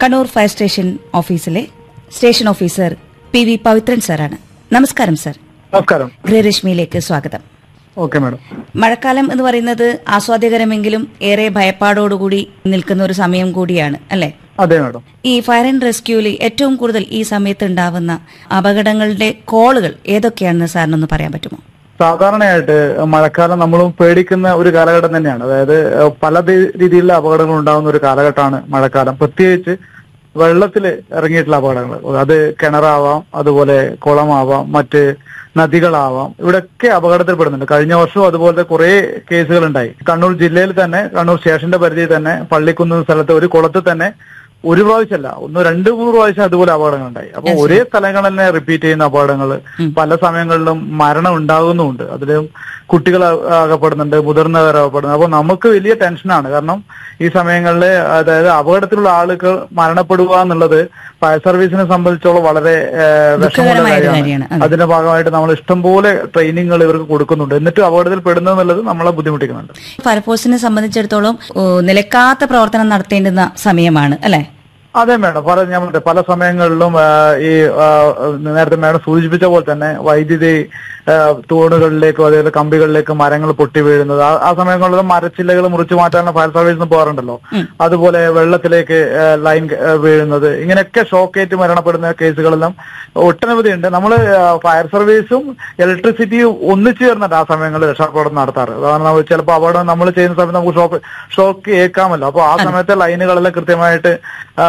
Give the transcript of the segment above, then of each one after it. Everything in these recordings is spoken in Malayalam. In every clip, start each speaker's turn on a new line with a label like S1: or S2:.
S1: കണ്ണൂർ ഫയർ സ്റ്റേഷൻ ഓഫീസിലെ station officer P V Pavithran സാറാണ് നമസ്കാരം സർ
S2: നമസ്കാരം
S1: ഗൃഹരശ്മിയിലേക്ക് സ്വാഗതം
S2: ഓക്കെ മാഡം
S1: മഴക്കാലം എന്ന് പറയുന്നത് ആസ്വാദ്യകരമെങ്കിലും ഏറെ ഭയപ്പാടോടുകൂടി നിൽക്കുന്ന ഒരു സമയം കൂടിയാണ് അല്ലെ
S2: അതെ മാഡം
S1: ഈ ഫയർ ആൻഡ് റെസ്ക്യൂവിൽ ഏറ്റവും കൂടുതൽ ഈ സമയത്ത് ഉണ്ടാവുന്ന അപകടങ്ങളുടെ കോളുകൾ ഏതൊക്കെയാണെന്ന് സാറിനൊന്ന് പറയാൻ പറ്റുമോ
S2: സാധാരണയായിട്ട് മഴക്കാലം നമ്മളും പേടിക്കുന്ന ഒരു കാലഘട്ടം തന്നെയാണ് അതായത് ഏഹ്, പല ദി- രീതിയിലുള്ള അപകടങ്ങൾ ഉണ്ടാകുന്ന ഒരു കാലഘട്ടമാണ് മഴക്കാലം പ്രത്യേകിച്ച് വെള്ളത്തിൽ ഇറങ്ങിയിട്ടുള്ള അപകടങ്ങൾ അത് കിണറാവാം അതുപോലെ കുളമാവാം മറ്റ് നദികളാവാം ഇവിടെയൊക്കെ അപകടത്തിൽപ്പെടുന്നുണ്ട് കഴിഞ്ഞ വർഷവും അതുപോലത്തെ കുറെ കേസുകൾ ഉണ്ടായി കണ്ണൂർ ജില്ലയിൽ തന്നെ കണ്ണൂർ സ്റ്റേഷന്റെ പരിധിയിൽ തന്നെ പള്ളിക്കുന്ന് സ്ഥലത്ത് ഒരു കുളത്തിൽ തന്നെ ഒരു പ്രാവശ്യമല്ല ഒന്ന് രണ്ട് മൂന്ന് പ്രാവശ്യം അതുപോലെ അപകടങ്ങൾ ഉണ്ടായി അപ്പൊ ഒരേ സ്ഥലങ്ങളിൽ തന്നെ റിപ്പീറ്റ് ചെയ്യുന്ന അപകടങ്ങൾ പല സമയങ്ങളിലും മരണം ഉണ്ടാകുന്നുമുണ്ട് അതിലും കുട്ടികൾ അ- അകപ്പെടുന്നുണ്ട് മുതിർന്നവർ അകപ്പെടുന്നു അപ്പൊ നമുക്ക് വലിയ ടെൻഷനാണ് കാരണം ഈ സമയങ്ങളിൽ അതായത് അപകടത്തിലുള്ള ആളുകൾ മരണപ്പെടുക എന്നുള്ളത് ഫയർ സർവീസിനെ സംബന്ധിച്ചോളം വളരെ ഏഹ്, വിഷമമുള്ള
S1: ദുഃഖകരമായ ഒരു
S2: കാര്യമാണ്
S1: കാര്യമാണ്. അതെ.
S2: അതിന്റെ ഭാഗമായിട്ട് നമ്മൾ ഇഷ്ടംപോലെ ട്രെയിനിങ്ങുകൾ ഇവർക്ക് കൊടുക്കുന്നുണ്ട് എന്നിട്ടും അപകടത്തിൽ പെടുന്നത് എന്നുള്ളത് നമ്മളെ ബുദ്ധിമുട്ടിക്കുന്നുണ്ട്
S1: ഫയർഫോഴ്സിനെ സംബന്ധിച്ചിടത്തോളം ഓ, നിലക്കാത്ത പ്രവർത്തനം നടത്തേണ്ടുന്ന സമയമാണ് അല്ലെ
S2: അതെ മേഡം പല ഞാൻ പറഞ്ഞില്ലേ, പല സമയങ്ങളിലും ആ, ഈ ആ, നേരത്തെ മേഡം സൂചിപ്പിച്ച പോലെ തന്നെ വൈദ്യുതി ആ, തൂണുകളിലേക്കും അതേപോലെ കമ്പികളിലേക്കും മരങ്ങൾ പൊട്ടി വീഴുന്നത് ആ- ആ സമയങ്ങളിൽ മരച്ചില്ലകൾ മുറിച്ചു മാറ്റാനുള്ള ഫയർ സർവീസിന് പോകാറുണ്ടല്ലോ അതുപോലെ വെള്ളത്തിലേക്ക് ആ, ലൈൻ ആ, വീഴുന്നത് ഇങ്ങനെയൊക്കെ ഷോക്കേറ്റ് മരണപ്പെടുന്ന കേസുകളെല്ലാം ഒട്ടനവധി ഉണ്ട് നമ്മൾ ഫയർ സർവീസും ഇലക്ട്രിസിറ്റിയും ഒന്നിച്ചു ചേർന്നിട്ട് ആ സമയങ്ങളിൽ രക്ഷാപ്രവർത്തനം നടത്താറ് കാരണം ചിലപ്പോൾ അപകടം നമ്മൾ ചെയ്യുന്ന സമയത്ത് നമുക്ക് ഷോക്ക് ഷോക്ക് ഏൽക്കാമല്ലോ അപ്പൊ ആ സമയത്തെ ലൈനുകളെല്ലാം കൃത്യമായിട്ട് ആ,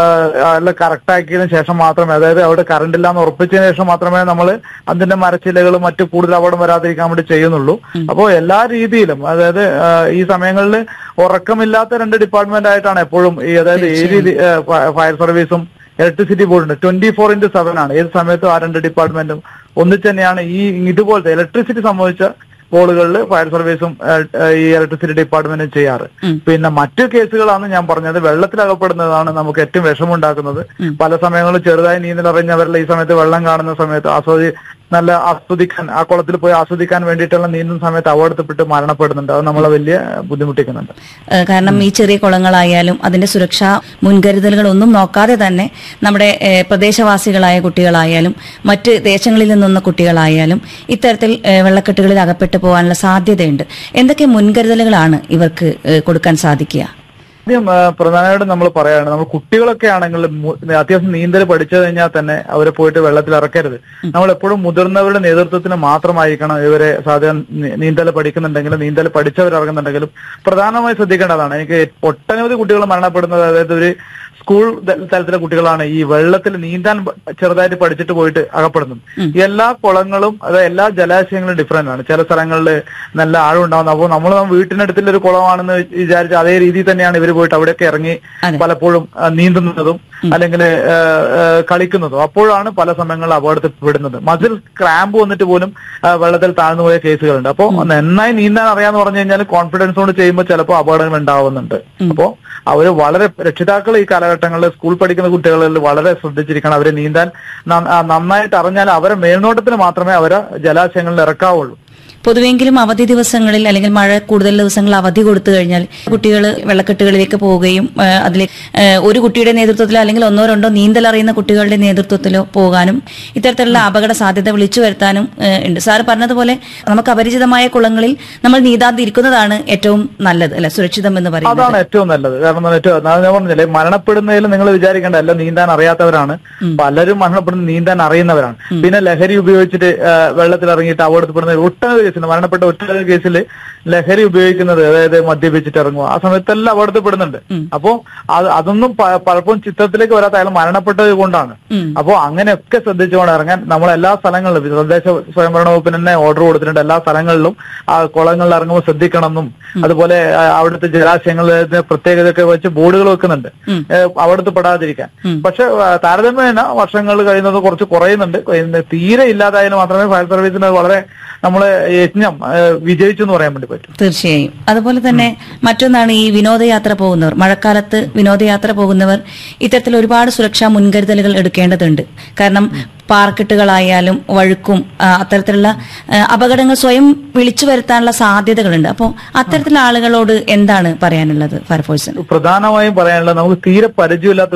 S2: ആ, എല്ലാം കറക്റ്റ് ആക്കിയതിനു ശേഷം മാത്രമേ അതായത് അവിടെ കറണ്ട് ഇല്ലാന്ന് ഉറപ്പിച്ചതിന് ശേഷം മാത്രമേ നമ്മൾ അതിന്റെ മരച്ചില്ലകളും മറ്റു കൂടുതൽ അപകടം വരാതിരിക്കാൻ വേണ്ടി ചെയ്യുന്നുള്ളൂ അപ്പോൾ എല്ലാ രീതിയിലും അതായത് ആ, ഈ സമയങ്ങളിൽ ഉറക്കമില്ലാത്ത രണ്ട് ഡിപ്പാർട്ട്മെന്റ് ആയിട്ടാണ് എപ്പോഴും ഈ അതായത് ഈ രീതി ആ, ഫ- ഫയർ സർവീസും ഇലക്ട്രിസിറ്റി ബോർഡുണ്ട് ട്വന്റി ഫോർ ഇന്റു സെവൻ ആണ് ഏത് സമയത്തും ആ രണ്ട് ഡിപ്പാർട്ട്മെന്റും ഒന്നിച്ച് തന്നെയാണ് ഈ ഇതുപോലത്തെ ഇലക്ട്രിസിറ്റി സംബന്ധിച്ച കോളുകളിൽ ഫയർ സർവീസും ഏഹ്, ഏഹ്, ഈ ഇലക്ട്രിസിറ്റി ഡിപ്പാർട്ട്മെന്റും ചെയ്യാറ് പിന്നെ മറ്റു കേസുകളാണ് ഞാൻ പറഞ്ഞത് വെള്ളത്തിൽ അകപ്പെടുന്നതാണ് നമുക്ക് ഏറ്റവും വിഷമുണ്ടാക്കുന്നത് പല സമയങ്ങളിൽ ചെറുതായി നീന്തലറിഞ്ഞവരെല്ലാം ഈ സമയത്ത് വെള്ളം കാണുന്ന സമയത്ത് ആസ്വദി നല്ല ആസ്വദിക്കാൻ ആ കുളത്തിൽ പോയി ആസ്വദിക്കാൻ വേണ്ടിയിട്ടുള്ള നീന്തുന്ന സമയത്ത് അപകടത്തിൽപ്പെട്ട് മരണപ്പെടുന്നുണ്ട് അത് നമ്മളെ വലിയ ബുദ്ധിമുട്ടിക്കുന്നുണ്ട്
S1: ഏഹ് കാരണം ഈ ചെറിയ കുളങ്ങളായാലും അതിന്റെ സുരക്ഷാ മുൻകരുതലുകളൊന്നും നോക്കാതെ തന്നെ നമ്മുടെ ഏഹ് പ്രദേശവാസികളായ കുട്ടികളായാലും മറ്റ് ദേശങ്ങളിൽ നിന്നുള്ള കുട്ടികളായാലും ഇത്തരത്തിൽ ഏഹ് വെള്ളക്കെട്ടുകളിൽ അകപ്പെട്ടു പോകാനുള്ള സാധ്യതയുണ്ട് എന്തൊക്കെ മുൻകരുതലുകളാണ് ഇവർക്ക് ഏഹ് കൊടുക്കാൻ സാധിക്കുക
S2: ആദ്യം ആ, പ്രധാനമായിട്ടും നമ്മൾ പറയാണ് നമ്മൾ കുട്ടികളൊക്കെ ആണെങ്കിൽ മു- അത്യാവശ്യം നീന്തൽ പഠിച്ചു കഴിഞ്ഞാൽ തന്നെ അവരെ പോയിട്ട് വെള്ളത്തിൽ ഇറക്കരുത് നമ്മൾ എപ്പോഴും മുതിർന്നവരുടെ നേതൃത്വത്തിന് മാത്രമായിരിക്കണം ഇവരെ സാധാരണ നീ- നീന്തൽ പഠിക്കുന്നുണ്ടെങ്കിലും നീന്തൽ പഠിച്ചവർ ഇറങ്ങുന്നുണ്ടെങ്കിലും പ്രധാനമായി ശ്രദ്ധിക്കേണ്ടതാണ് എനിക്ക് ഒട്ടനവധി കുട്ടികൾ മരണപ്പെടുന്നത് അതായത് ഒരു സ്കൂൾ ത- തലത്തിലെ കുട്ടികളാണ് ഈ വെള്ളത്തിൽ നീന്താൻ പ- ചെറുതായിട്ട് പഠിച്ചിട്ട് പോയിട്ട് അകപ്പെടുന്നത് എല്ലാ കുളങ്ങളും അതായത് എല്ലാ ജലാശയങ്ങളും ഡിഫറെന്റ് ആണ് ചില സ്ഥലങ്ങളിൽ നല്ല ആഴം ഉണ്ടാവുന്നത് അപ്പോൾ നമ്മൾ വീട്ടിനടുത്തുള്ള ഒരു കുളമാണെന്ന് വിചാരിച്ച് അതേ രീതിയിൽ തന്നെയാണ് ഇവർ പോയിട്ട് അവിടെയൊക്കെ ഇറങ്ങി
S1: അതെ.
S2: പലപ്പോഴും ആ, നീന്തുന്നതും അല്ലെങ്കിൽ കളിക്കുന്നതും അപ്പോഴാണ് പല സമയങ്ങളിൽ അപകടത്തിൽ പെടുന്നത് മസിൽ ക്രാമ്പ് വന്നിട്ട് പോലും ആ, വെള്ളത്തിൽ താഴ്ന്നു പോയ കേസുകളുണ്ട് അപ്പോൾ നന്നായി നീന്താൻ അറിയാന്ന് പറഞ്ഞു കഴിഞ്ഞാൽ കോൺഫിഡൻസ് കൊണ്ട് ചെയ്യുമ്പോൾ ചിലപ്പോൾ അപകടങ്ങൾ ഉണ്ടാവുന്നുണ്ട് അപ്പോൾ അവര് വളരെ രക്ഷിതാക്കൾ ഈ കാലഘട്ടങ്ങളിൽ സ്കൂൾ പഠിക്കുന്ന കുട്ടികളിൽ വളരെ ശ്രദ്ധിച്ചിരിക്കണം അവരെ നീന്താൻ ന- ആ, നന്നായിട്ട് അറിഞ്ഞാൽ അവരെ മേൽനോട്ടത്തിന് മാത്രമേ അവരെ ജലാശയങ്ങളിൽ ഇറക്കാവുള്ളൂ
S1: പൊതുവെങ്കിലും അവധി ദിവസങ്ങളിൽ അല്ലെങ്കിൽ മഴ കൂടുതൽ ദിവസങ്ങൾ അവധി കൊടുത്തു കഴിഞ്ഞാൽ കുട്ടികൾ വെള്ളക്കെട്ടുകളിലേക്ക് പോവുകയും ഏഹ് അതിൽ ഏഹ് ഒരു കുട്ടിയുടെ നേതൃത്വത്തിലോ അല്ലെങ്കിൽ ഒന്നോ രണ്ടോ നീന്തൽ അറിയുന്ന കുട്ടികളുടെ നേതൃത്വത്തിലോ പോകാനും ഇത്തരത്തിലുള്ള അപകട സാധ്യത വിളിച്ചു വരുത്താനും ഏഹ് ഉണ്ട് സാർ പറഞ്ഞതുപോലെ നമുക്ക് അപരിചിതമായ കുളങ്ങളിൽ നമ്മൾ നീന്താതിരിക്കുന്നതാണ് ഏറ്റവും നല്ലത് അല്ലെ സുരക്ഷിതം എന്ന് പറയുന്നത്
S2: അതാണ് ഏറ്റവും നല്ലത് കാരണം എന്താ ഏറ്റവും ഞാൻ പറഞ്ഞില്ലേ മരണപ്പെടുന്നതിൽ നിങ്ങൾ വിചാരിക്കേണ്ട എല്ലാം നീന്താൻ അറിയാത്തവരാണ് പലരും മരണപ്പെടുന്ന നീന്താൻ അറിയുന്നവരാണ് പിന്നെ ലഹരി ഉപയോഗിച്ചിട്ട് ആ, വെള്ളത്തിൽ ഇറങ്ങിയിട്ട് അപകടപ്പെടുന്ന ഒട്ടനവധി കേസിൽ മരണപ്പെട്ട ഒട്ടനവധി കേസിൽ ലഹരി ഉപയോഗിക്കുന്നത് അതായത് മദ്യപിച്ചിട്ട് ഇറങ്ങുക ആ സമയത്തെല്ലാം അപകടത്തിൽപ്പെടുന്നുണ്ട് അപ്പോ അത് അതൊന്നും പ- പലപ്പോഴും ചിത്രത്തിലേക്ക് വരാത്ത അയാൾ മരണപ്പെട്ടത് കൊണ്ടാണ് അപ്പോ അങ്ങനെയൊക്കെ ശ്രദ്ധിച്ചുകൊണ്ട് ഇറങ്ങാൻ നമ്മൾ എല്ലാ സ്ഥലങ്ങളിലും തദ്ദേശ സ്വയംഭരണ വകുപ്പിന് തന്നെ ഓർഡർ കൊടുത്തിട്ടുണ്ട് എല്ലാ സ്ഥലങ്ങളിലും ആ കുളങ്ങളിൽ ഇറങ്ങുമ്പോൾ ശ്രദ്ധിക്കണം എന്നും അതുപോലെ ആ, അവിടുത്തെ ജലാശയങ്ങളിൽ പ്രത്യേകതയൊക്കെ വെച്ച് ബോർഡുകൾ വെക്കുന്നുണ്ട് ഏഹ് അവിടുത്തെ പെടാതിരിക്കാൻ പക്ഷെ ആ, താരതമ്യേന വർഷങ്ങൾ കഴിയുന്നത് കുറച്ച് കുറയുന്നുണ്ട് ഇന്ന് തീരെ ഇല്ലാതായാലും മാത്രമേ ഫയർ സർവീസിന് വളരെ നമ്മള് യജ്ഞം ഏഹ് വിജയിച്ചു എന്ന് പറയാൻ വേണ്ടി പറ്റും
S1: തീർച്ചയായും അതുപോലെ തന്നെ മറ്റൊന്നാണ് ഈ വിനോദയാത്ര പോകുന്നവർ മഴക്കാലത്ത് വിനോദയാത്ര പോകുന്നവർ ഇത്തരത്തിൽ ഒരുപാട് സുരക്ഷാ മുൻകരുതലുകൾ എടുക്കേണ്ടതുണ്ട് കാരണം പാർക്കെട്ടുകളായാലും വഴുക്കും ആ, അത്തരത്തിലുള്ള ആ, അപകടങ്ങൾ സ്വയം വിളിച്ചു വരുത്താനുള്ള സാധ്യതകളുണ്ട് അപ്പോൾ അത്തരത്തിലുള്ള ആളുകളോട് എന്താണ് പറയാനുള്ളത് ഫയർഫോഴ്സിന്
S2: പ്രധാനമായും പറയാനുള്ളത് നമുക്ക് തീരെ പരിചയമില്ലാത്ത